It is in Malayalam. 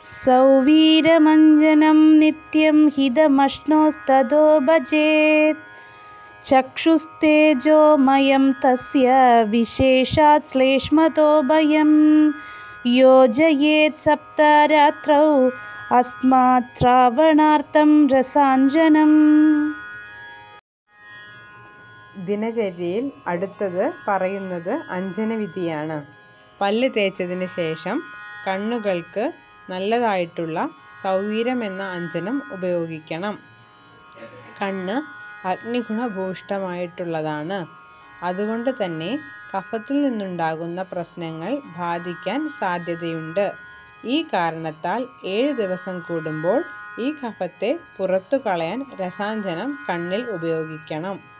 സൗവീരമഞ്ജനം നിത്യം ഹിതമശ്നോസ്തതോ ഭജേത് ചക്ഷുസ്തേജോമയം തസ്യ വിശേഷാത് ശ്ലേഷ്മതോ ഭയം യോജയേത് സപ്തരാത്രൗ അസ്മാത് ശ്രാവണാർത്ഥം രസാഞ്ജനം ദിനചര്യയിൽ അടുത്തത് പറയുന്നത് അഞ്ജനവിധിയാണ് പല്ല് തേച്ചതിന് ശേഷം കണ്ണുകൾക്ക് നല്ലതായിട്ടുള്ള സൗവീരം എന്ന അഞ്ജനം ഉപയോഗിക്കണം കണ്ണ് അഗ്നിഗുണഭൂഷ്ടമായിട്ടുള്ളതാണ് അതുകൊണ്ട് തന്നെ കഫത്തിൽ നിന്നുണ്ടാകുന്ന പ്രശ്നങ്ങൾ ബാധിക്കാൻ സാധ്യതയുണ്ട് ഈ കാരണത്താൽ ഏഴ് ദിവസം കൂടുമ്പോൾ ഈ കഫത്തെ പുറത്തു കളയാൻ രസാഞ്ജനം കണ്ണിൽ ഉപയോഗിക്കണം